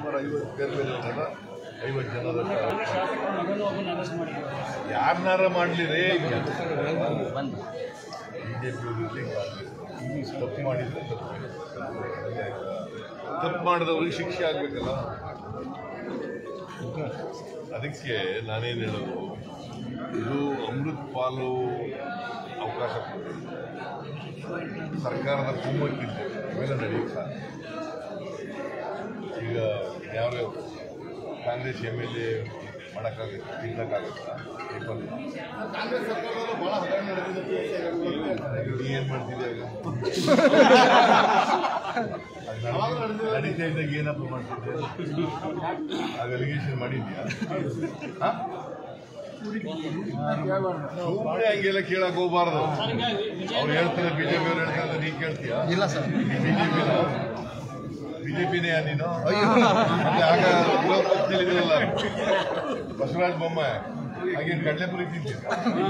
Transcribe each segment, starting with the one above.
ಸುಮಾರು ಐವತ್ತು ಬೇರೆ ಬೇರೆ ಜನ ಐವತ್ತು ಜನದ ಶಾಸಕರ ಮಗನೂ ಒಬ್ಬನ ಅರೆಸ್ಟ್ ಮಾಡಿದ್ದಾರೆ ಯಾರನ್ನಾರ ಮಾಡಲಿ ರೇ ಬಿಜೆಪಿ ತಪ್ಪು ಮಾಡಿದ್ರೆ ತಪ್ಪು ತಪ್ಪು ಮಾಡಿದವ್ರಿಗೆ ಶಿಕ್ಷೆ ಆಗ್ಬೇಕಲ್ಲ ಅದಕ್ಕೆ ನಾನೇನು ಹೇಳೋದು ಇದು ಅಮೃತ್ ಪಾಲು ಅವಕಾಶ ಕೊಟ್ಟಿದೆ. ಸರ್ಕಾರದ ಕುಮ್ಮಕ್ಕಿದೆ ಇವೆಲ್ಲ ನಡೆಯುತ್ತೆ ಸಾಧ್ಯ. ಈಗ ಯಾವ ಕಾಂಗ್ರೆಸ್ ಎಮ್ ಎಲ್ ಎ ಮಾಡೋಕ್ಕಾಗುತ್ತೆ ತಿನ್ನಕ್ಕಾಗುತ್ತಾ ಪೇಪರ್ ಕಾಂಗ್ರೆಸ್ ಸರ್ಕಾರದಲ್ಲೂ ಭಾಳ ಹಗರಣ ನಡೆದಿದೆ ನೀ ಏನು ಮಾಡ್ತಿದ್ದೆ ಆಗ ನಡೀತಾ ಇದ್ದಾಗ ಏನಪ್ಪ ಮಾಡ್ತಿದ್ದೆ ಆಗ ಅಲಿಗೇಷನ್ ಮಾಡಿದ್ಯಾ ಹಾ? ಸುಮ್ಮನೆ ಹಂಗೆಲ್ಲ ಕೇಳಕ್ ಹೋಗ್ಬಾರ್ದು ಅವ್ರು ಹೇಳ್ತಾರೆ ಬಿಜೆಪಿ ಅವ್ರು ಹೇಳ್ತಾರೆ ನೀ ಕೇಳ್ತೀಯಾ ಇಲ್ಲ ಸರ್ ಬಿಜೆಪಿನ ಬಿಜೆಪಿನೇ ನೀನು ಮತ್ತೆ ಆಗ ವಿರೋಧ ಪಕ್ಷದಲ್ಲಿದ್ರಲ್ಲ ಬಸವರಾಜ ಬೊಮ್ಮಾಯಿ ಹಾಗೇನು ಕಡಲೆಪುರಿ ತಿಂತೀರ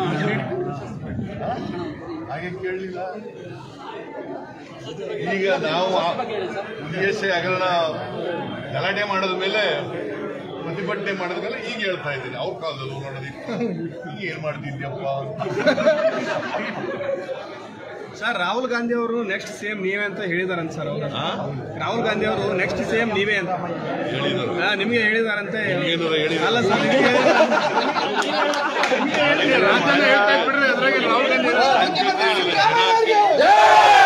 ಹಾಗೆ ಕೇಳಲಿಲ್ಲ ಈಗ ನಾವು ಬಿ ಎಸ್ ಐ ಹಗರಣ ಗಲಾಟೆ ಮಾಡಿದ ಮೇಲೆ ಪ್ರತಿಭಟನೆ ಮಾಡಿದ ಮೇಲೆ ಈಗ ಹೇಳ್ತಾ ಇದ್ದೀನಿ ಅವ್ರ ಕಾಲದಲ್ಲೂ ನೋಡೋದಿತ್ತು ಈಗ ಏನ್ ಮಾಡ್ತಿದ್ಯಪ್ಪ ಸರ್ ರಾಹುಲ್ ಗಾಂಧಿ ಅವರು ನೆಕ್ಸ್ಟ್ ಸೇಮ್ ನೀವೇ ಅಂತ ಹೇಳಿದಾರಂತ ಸರ್ ಅವರು ರಾಹುಲ್ ಗಾಂಧಿ ಅವರು ನೆಕ್ಸ್ಟ್ ಸೇಮ್ ನೀವೇ ಅಂತ ಹೇಳಿದರು ಹಾ, ನಿಮ್ಗೆ ಹೇಳಿದಾರಂತೆ ಏನಾರ ಹೇಳಿದಾರ? ಅಲ್ಲ ಸರ್ ನಿಮ್ಗೆ ನಿಮ್ಗೆ ಹೇಳಿದಾರೆ. ರಾಜ್ಯನ ಹೇಳ್ತಾ ಇದ್ ಬಿಡ್ರಿ ಅದ್ರಾಗೆ ರಾಹುಲ್ ಗಾಂಧಿ ಹೇಳಿಲ್ಲ.